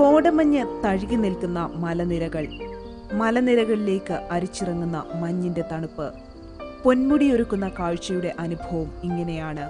കോടമഞ്ഞ് തഴുകി നിൽക്കുന്ന മലനിരകൾ മലനിരകളിലേക്ക് അരിച്ചിറങ്ങുന്ന മഞ്ഞിന്റെ തണുപ്പ് പൊന്മുടിയൊരുക്കുന്ന കാഴ്ചയുടെ അനുഭവം ഇങ്ങനെയാണ്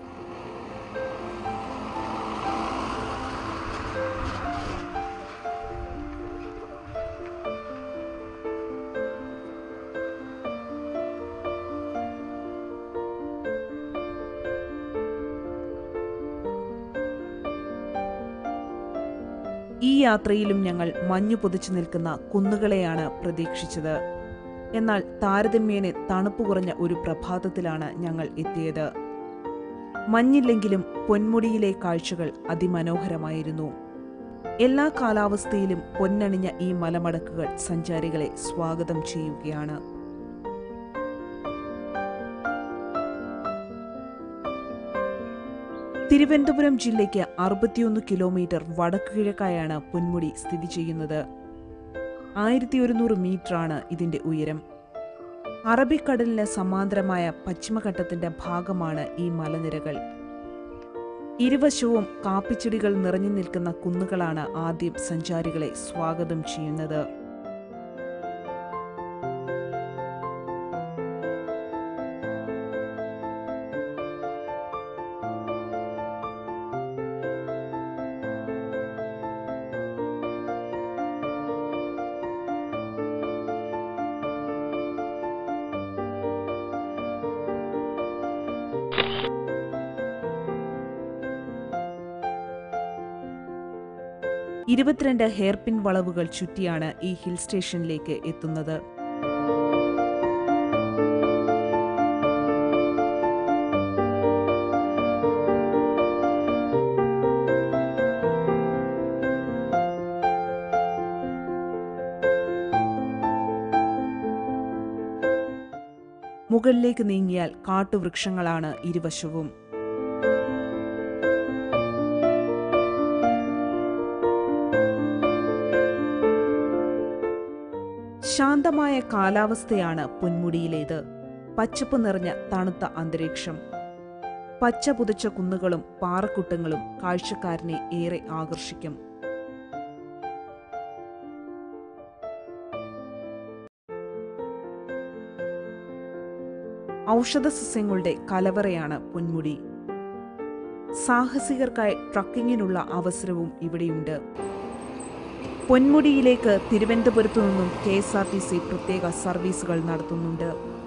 ഈ യാത്രയിലും ഞങ്ങൾ മഞ്ഞു പൊതിച്ചു നിൽക്കുന്ന കുന്നുകളെയാണ് പ്രതീക്ഷിച്ചത് എന്നാൽ താരതമ്യേന തണുപ്പ് കുറഞ്ഞ ഒരു പ്രഭാതത്തിലാണ് ഞങ്ങൾ എത്തിയത് മഞ്ഞില്ലെങ്കിലും പൊന്മുടിയിലെ കാഴ്ചകൾ അതിമനോഹരമായിരുന്നു എല്ലാ കാലാവസ്ഥയിലും പൊന്നണിഞ്ഞ ഈ മലമടക്കുകൾ സഞ്ചാരികളെ സ്വാഗതം ചെയ്യുകയാണ് തിരുവനന്തപുരം ജില്ലയ്ക്ക് അറുപത്തിയൊന്ന് കിലോമീറ്റർ വടക്കു കിഴക്കായാണ് പൊന്മുടി സ്ഥിതി ചെയ്യുന്നത് ആയിരത്തി ഒരുന്നൂറ് മീറ്ററാണ് ഇതിന്റെ ഉയരം അറബിക്കടലിന് സമാന്തരമായ പശ്ചിമഘട്ടത്തിന്റെ ഭാഗമാണ് ഈ മലനിരകൾ ഇരുവശവും കാപ്പിച്ചെടികൾ നിറഞ്ഞു നിൽക്കുന്ന കുന്നുകളാണ് ആദ്യം സഞ്ചാരികളെ സ്വാഗതം ചെയ്യുന്നത് ഇരുപത്തിരണ്ട് ഹെയർപിൻ വളവുകൾ ചുറ്റിയാണ് ഈ ഹിൽ സ്റ്റേഷനിലേക്ക് എത്തുന്നത് മുകളിലേക്ക് നീങ്ങിയാൽ കാട്ടുവൃക്ഷങ്ങളാണ് ഇരുവശവും ശാന്തമായ കാലാവസ്ഥയാണ് പൊന്മുടിയിലേത് പച്ചപ്പ് നിറഞ്ഞ തണുത്ത അന്തരീക്ഷം പച്ച പുതച്ച കുന്നുകളും പാറക്കുട്ടങ്ങളും കാഴ്ചക്കാരനെ ഏറെ ആകർഷിക്കും ഔഷധ സസ്യങ്ങളുടെ കലവറയാണ് പൊന്മുടി സാഹസികർക്കായി ട്രക്കിങ്ങിനുള്ള അവസരവും ഇവിടെയുണ്ട് പൊന്മുടിയിലേക്ക് തിരുവനന്തപുരത്തു നിന്നും K S R T C പ്രത്യേക സർവീസുകൾ നടത്തുന്നുണ്ട്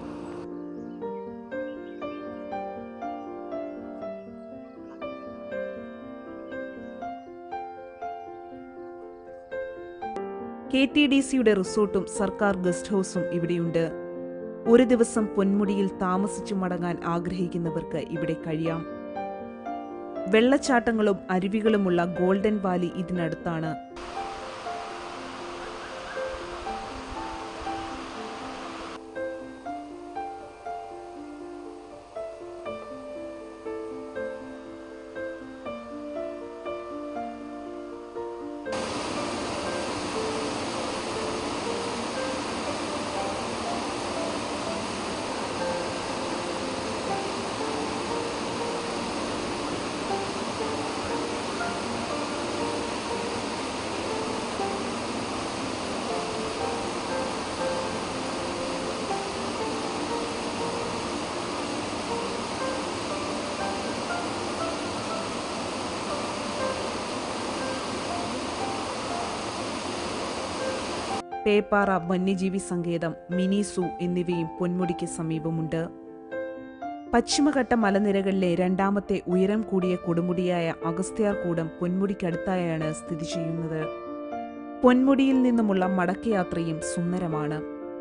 കെ ടി ഡി സിയുടെ റിസോർട്ടും സർക്കാർ ഗസ്റ്റ് ഹൗസും ഇവിടെയുണ്ട് ഒരു ദിവസം പൊന്മുടിയിൽ താമസിച്ചു മടങ്ങാൻ ആഗ്രഹിക്കുന്നവർക്ക് ഇവിടെ കഴിയാം വെള്ളച്ചാട്ടങ്ങളും അരുവികളുമുള്ള ഗോൾഡൻ വാലി ഇതിനടുത്താണ് പേപ്പാറ വന്യജീവി സങ്കേതം മിനി സൂ എന്നിവയും പൊന്മുടിക്ക് സമീപമുണ്ട് പശ്ചിമഘട്ട മലനിരകളിലെ രണ്ടാമത്തെ ഉയരം കൂടിയ കൊടുമുടിയായ അഗസ്ത്യാർകൂടം പൊന്മുടിക്കടുത്തായാണ് സ്ഥിതി ചെയ്യുന്നത് പൊന്മുടിയിൽ നിന്നുമുള്ള മടക്കയാത്രയും സുന്ദരമാണ്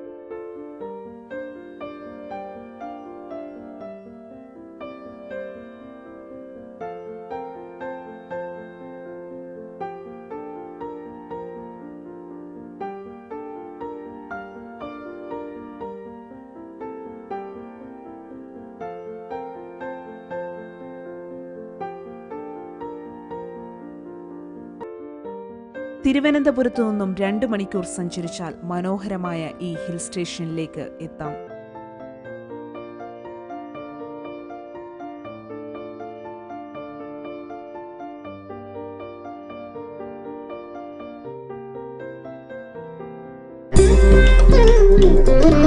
തിരുവനന്തപുരത്തു നിന്നും രണ്ട് മണിക്കൂർ സഞ്ചരിച്ചാൽ മനോഹരമായ ഈ ഹിൽ സ്റ്റേഷനിലേക്ക് എത്താം Thank you.